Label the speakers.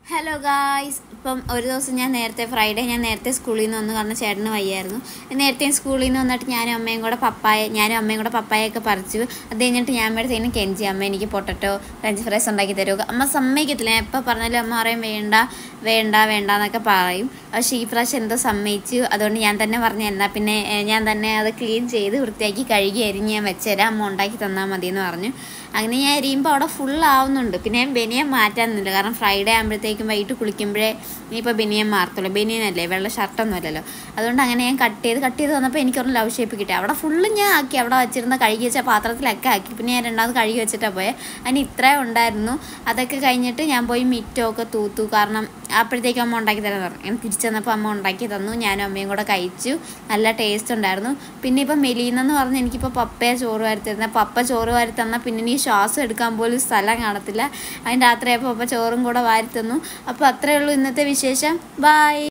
Speaker 1: hello guys ഇപ്പം ഒരു ദിവസം ഞാൻ നേരത്തെ ഫ്രൈഡേ ഞാൻ നേരത്തെ സ്കൂളിൽ നിന്ന് വന്നു കാരണം ചേട്ടന് വയ്യായിരുന്നു നേരത്തെ സ്കൂളിൽ നിന്ന് വന്നിട്ട് ഞാനും അമ്മയും കൂടെ പപ്പായ ഞാനും അമ്മയും കൂടെ പപ്പായൊക്കെ പറിച്ചു അത് കഴിഞ്ഞിട്ട് ഞാൻ അമ്മയുടെ കെഞ്ചി അമ്മ എനിക്ക് പൊട്ടറ്റോ ഫ്രഞ്ച് ഫ്രൈസ് ഉണ്ടാക്കി തരുമോ അമ്മ സമ്മതിക്കത്തില്ല ഞാൻ എപ്പോൾ പറഞ്ഞാലും അമ്മ പറയും വേണ്ട വേണ്ട വേണ്ട എന്നൊക്കെ പറയും പക്ഷേ ഈ പ്രാവശ്യം എന്തോ സമ്മതിച്ചു അതുകൊണ്ട് ഞാൻ തന്നെ പറഞ്ഞു എന്നാൽ പിന്നെ ഏഹ്, ഞാൻ തന്നെ അത് ക്ലീൻ ചെയ്ത് വൃത്തിയാക്കി കഴുകി അരിഞ്ഞ് ഞാൻ വെച്ചുതരാം അമ്മ ഉണ്ടാക്കി തന്നാൽ മതി എന്ന് പറഞ്ഞു അങ്ങനെ ഞാൻ എരിയുമ്പോൾ അവിടെ ഫുൾ ആവുന്നുണ്ട് പിന്നെ ഞാൻ ബനിയൻ മാറ്റാനില്ല കാരണം ഫ്രൈഡേ ആകുമ്പോഴത്തേക്കും വൈകിട്ട് കുളിക്കുമ്പോഴേ ഇനിയിപ്പോൾ ബനിയൻ മാറത്തുള്ളൂ ബനിയനല്ലേ വെള്ള ഷർട്ടൊന്നും അല്ലല്ലോ അതുകൊണ്ട് അങ്ങനെ ഞാൻ കട്ട് ചെയ്ത് കട്ട് ചെയ്ത് വന്നപ്പോൾ എനിക്കൊരു ലവ് ഷേപ്പ് കിട്ടി അവിടെ ഫുള്ള് ഞാൻ ആക്കി അവിടെ വെച്ചിരുന്ന കഴുകി വെച്ച പാത്രത്തിലൊക്കെ ആക്കി പിന്നെ ഞാൻ രണ്ടാമത് കഴുകി വെച്ചിട്ടാണ് പോയത് അതിന് ഇത്രേ ഉണ്ടായിരുന്നു അതൊക്കെ കഴിഞ്ഞിട്ട് ഞാൻ പോയി മിറ്റമൊക്കെ തൂത്തു കാരണം അപ്പോഴത്തേക്കും അമ്മ ഉണ്ടാക്കി തരാൻ പറഞ്ഞു ഞാൻ തിരിച്ചു വന്നപ്പോൾ അമ്മ ഉണ്ടാക്കി തന്നു ഞാനും അമ്മയും കൂടെ കഴിച്ചു നല്ല ടേസ്റ്റ് ഉണ്ടായിരുന്നു പിന്നെ ഇപ്പം മെലീന്നെന്ന് പറഞ്ഞ് എനിക്കിപ്പോൾ പപ്പയെ ചോറ് വാരി തരുന്ന പപ്പ ചോറ് വാരി തന്നാൽ പിന്നെ എനിക്ക് ശ്വാസം എടുക്കാൻ പോലും സ്ഥലം കാണത്തില്ല അതിന് രാത്രിയായപ്പോൾ പപ്പ ചോറും കൂടെ വാരി തന്നു അപ്പോൾ അത്രയേ ഉള്ളൂ ഇന്നത്തെ വിശേഷം ബായ്